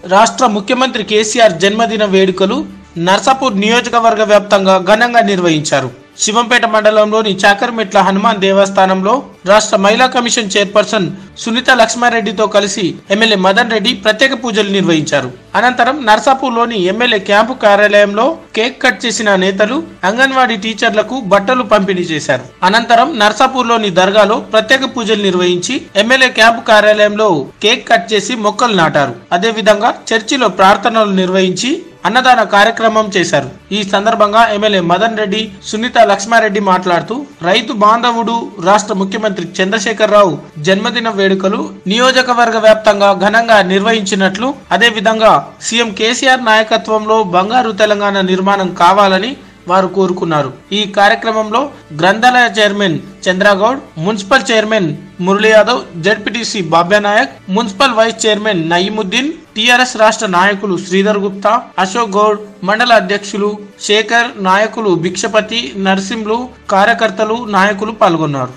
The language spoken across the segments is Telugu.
రాష్ట్ర ముఖ్యమంత్రి కేసీఆర్ జన్మదిన వేడుకలు నర్సాపూర్ నియోజకవర్గ వ్యాప్తంగా ఘనంగా నిర్వహించారు శివంపేట మండలంలోని చాకర్మెట్ల హనుమాన్ దేవస్థానంలో రాష్ట్ర మహిళా కమిషన్ చైర్పర్సన్ సునీత లక్ష్మారెడ్డితో కలిసి ఎమ్మెల్యే మదన్ రెడ్డి ప్రత్యేక పూజలు నిర్వహించారు అనంతరం నర్సాపూర్లోని ఎమ్మెల్యే క్యాంపు కార్యాలయంలో కేక్ కట్ చేసిన నేతలు అంగన్వాడీ టీచర్లకు బట్టలు పంపిణీ చేశారు అనంతరం నర్సాపూర్లోని దర్గాలో ప్రత్యేక పూజలు నిర్వహించి ఎమ్మెల్యే క్యాంపు కార్యాలయంలో కేక్ కట్ చేసి మొక్కలు నాటారు అదేవిధంగా చర్చిలో ప్రార్థనలు నిర్వహించి అన్నదాన కార్యక్రమం చేశారు ఈ సందర్భంగా ఎమ్మెల్యే మదన్ రెడ్డి సునీత లక్ష్మారెడ్డి మాట్లాడుతూ రైతు బాంధవుడు రాష్ట్ర ముఖ్యమంత్రి చంద్రశేఖర్ రావు జన్మదిన వేడుకలు నియోజకవర్గ వ్యాప్తంగా ఘనంగా నిర్వహించినట్లు అదే విధంగా సీఎం కేసీఆర్ నాయకత్వంలో బంగారు తెలంగాణ నిర్మాణం కావాలని వారు కోరుకున్నారు ఈ కార్యక్రమంలో గ్రంథాలయ chairman Chandra Goud municipal chairman Murali Yadav ZPTC Babya Nayak municipal vice chairman Nayeemuddin TRS రాష్ట్ర నాయకులు శ్రీధర్ గుప్తా అశోక్ గౌడ్ మండల అధ్యక్షులు శేఖర్ నాయకులు భిక్షపతి నర్సింలు కార్యకర్తలు నాయకులు పాల్గొన్నారు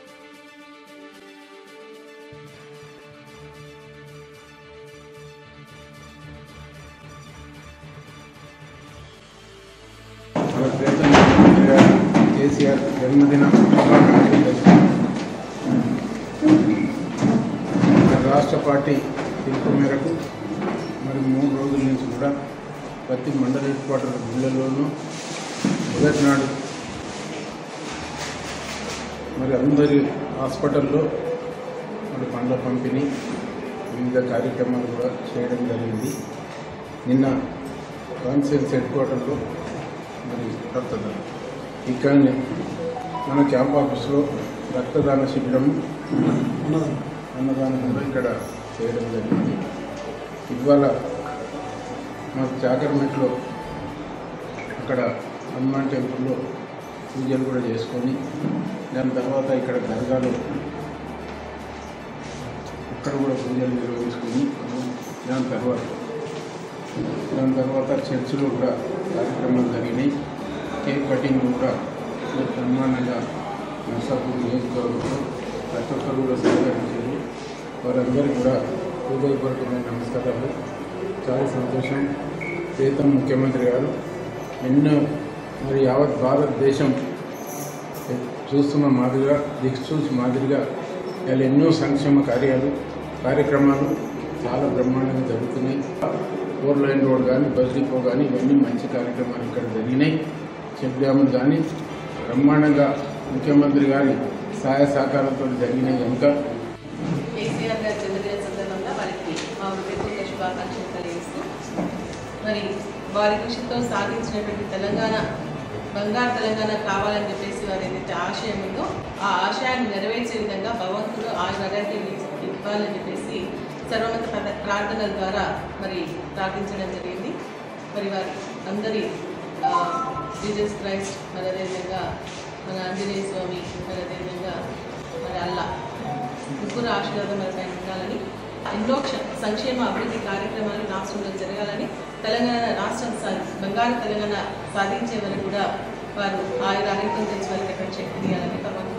మన ప్రియతమ ముఖ్యమంత్రి గారు కేసీఆర్ జన్మదిన శుభాకాంక్షలు తెలుపుతున్నాను. మన రాష్ట్ర పార్టీ పిలుపు మేరకు మరి మూడు రోజుల నుంచి కూడా ప్రతి మండల హెడ్ క్వార్టర్ జిల్లాలోనూ మొదటి నాడు మరి అందరి హాస్పిటల్లో మరి పండ్ల పంపిణీ వివిధ కార్యక్రమాలు కూడా చేయడం జరిగింది నిన్న కాన్సెన్స్ హెడ్ క్వార్టర్లో మరి రక్తదానం ఇక్కడనే మన క్యాంప్ ఆఫీస్లో రక్తదాన శిబిరం అన్నదానం కూడా ఇక్కడ చేయడం జరిగింది ఇవాళ మా చాకర్మెట్లో అక్కడ హనుమాన్ టెంపుల్లో పూజలు కూడా చేసుకొని దాని తర్వాత ఇక్కడ దర్గాలో ఇక్కడ కూడా పూజలు నిర్వహించుకొని దాని తర్వాత దాని తర్వాత చర్చిలో కూడా కార్యక్రమాలు జరిగినాయి కేక్ కటింగ్ కూడా మరి బ్రహ్మాండంగా నర్సాపూర్ నియోజకవర్గంలో ప్రతి ఒక్కరు కూడా సహకరించారు వారందరికీ కూడా హృదయపూర్వకమైన నమస్కారాలు చాలా సంతోషం ప్రీతం ముఖ్యమంత్రి గారు ఎన్నో మరి యావత్ భారతదేశం చూస్తున్న మాదిరిగా దిక్సూచి మాదిరిగా ఇలా ఎన్నో సంక్షేమ కార్యాలు కార్యక్రమాలు చాలా బ్రహ్మాండంగా జరుగుతున్నాయి ఫోర్ లైన్ రోడ్ కానీ బస్ డిపో కానీ ఇవన్నీ మంచి కార్యక్రమాలు ఇక్కడ జరిగినాయి చెక్ డ్యాములు కానీ బ్రహ్మాండంగా ముఖ్యమంత్రి గారి సహాయ సహకారంతో జరిగినాయి కనుక కేసీఆర్ గారి జన్మదిన సందర్భంగా వారికి మా హృదయపూర్వక శుభాకాంక్షలు తెలియజేస్తూ మరి వారి కృషితో సాధించినటువంటి తెలంగాణ బంగారు తెలంగాణ కావాలని చెప్పేసి వారి ఏదైతే ఆశయం ఉందో ఆ ఆశయాన్ని నెరవేర్చే విధంగా భగవంతుడు ఆ నగరాన్ని ఇవ్వాలని చెప్పేసి సర్వమత ప్ర- ప్రార్థనల ద్వారా మరి ప్రార్థించడం జరిగింది మరి వారి అందరి ఆ, జీసస్ క్రైస్ట్ మరి అదేవిధంగా మన ఆంజనేయ స్వామి మరి అదేవిధంగా మరి అల్లా ముగ్గురు ఆశీర్వాదం మన పైన ఉండాలని ఎన్నో క్ష- సంక్షేమ అభివృద్ధి కార్యక్రమాలు రాష్ట్రంలో జరగాలని తెలంగాణ రాష్ట్రం సా- బంగారు తెలంగాణ సాధించే వరకు కూడా వారు ఆయుర ఆరోగ్యం తెచ్చి వారికి ఎక్కడ శక్తి ఇవ్వాలని భగవంతుని